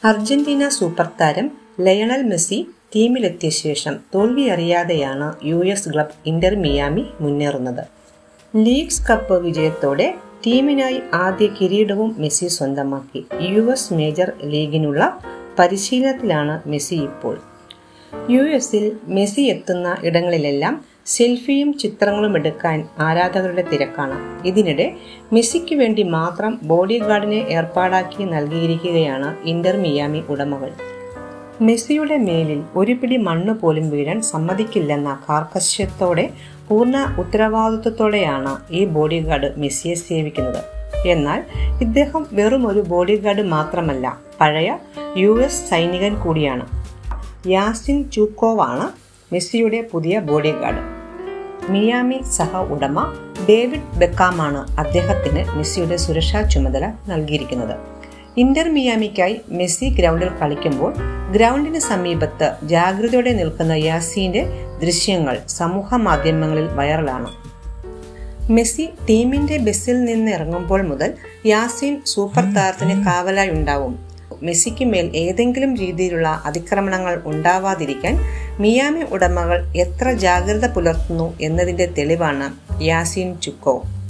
Argentina super താരം Lionel Messi ടീമിലെത്തിയ ശേഷം തോൽവി അറിയാതെയാണ് U S club Inter Miami മുന്നേറുന്നത് ലീഗ്സ് കപ്പ് വിജയത്തോടെ ടീമിനായി ആദ്യ കിരീടവും മെസ്സി സ്വന്തമാക്കി യു എസ് മേജർ ലീഗിനുള്ള പരിശീലനത്തിലാണ് മെസ്സി ഇപ്പോൾ യു എസിൽ മെസ്സി എത്തുന്ന ഇടങ്ങളിലെല്ലാം സെൽഫിയും ചിത്രങ്ങളും എടുക്കാൻ ആരാധകരുടെ തിരക്കാണ് ഇതിനിടെ മെസ്സിക്ക് വേണ്ടി മാത്രം ബോഡി ഗാർഡിനെ ഏർപ്പാടാക്കി നൽകിയിരിക്കുകയാണ് ഇന്റർ മിയാമി ഉടമകൾ മെസ്സിയുടെ മേലിൽ ഒരു പിടി മണ്ണ് പോലും വീഴാൻ സമ്മതിക്കില്ലെന്ന കാർക്കശ്യത്തോടെ പൂർണ്ണ ഉത്തരവാദിത്വത്തോടെയാണ് ഈ ബോഡി ഗാർഡ് മെസ്സിയെ സേവിക്കുന്നത് എന്നാൽ ഇദ്ദേഹം വെറും ഒരു ബോഡി ഗാർഡ് മാത്രമല്ല പഴയ യു എസ് സൈനികൻ കൂടിയാണ് യാസിൻ ചൂക്കോവാണ് മെസ്സിയുടെ പുതിയ ബോഡി ഗാർഡ് മിയാമി സഹ ഉടമ ഡേവിഡ് ബെക്കാമാണ് അദ്ദേഹത്തിന് മെസ്സിയുടെ സുരക്ഷാ ചുമതല നൽകിയിരിക്കുന്നത് ഇന്റർ മിയാമിക്കായി മെസ്സി ഗ്രൗണ്ടിൽ കളിക്കുമ്പോൾ ഗ്രൗണ്ടിന് സമീപത്ത് ജാഗ്രതയോടെ നിൽക്കുന്ന യാസീന്റെ ദൃശ്യങ്ങൾ സമൂഹ മാധ്യമങ്ങളിൽ വൈറലാണ് മെസ്സി ടീമിന്റെ ബസ്സിൽ നിന്ന് ഇറങ്ങുമ്പോൾ മുതൽ യാസീൻ സൂപ്പർ താരത്തിന് കാവലായി ഉണ്ടാവും മെസ്സിക്ക് മേൽ ഏതെങ്കിലും രീതിയിലുള്ള അതിക്രമണങ്ങൾ ഉണ്ടാവാതിരിക്കാൻ മിയാമി ഉടമകൾ എത്ര ജാഗ്രത പുലർത്തുന്നു എന്നതിന്റെ തെളിവാണ് യാസീൻ ചുക്കോ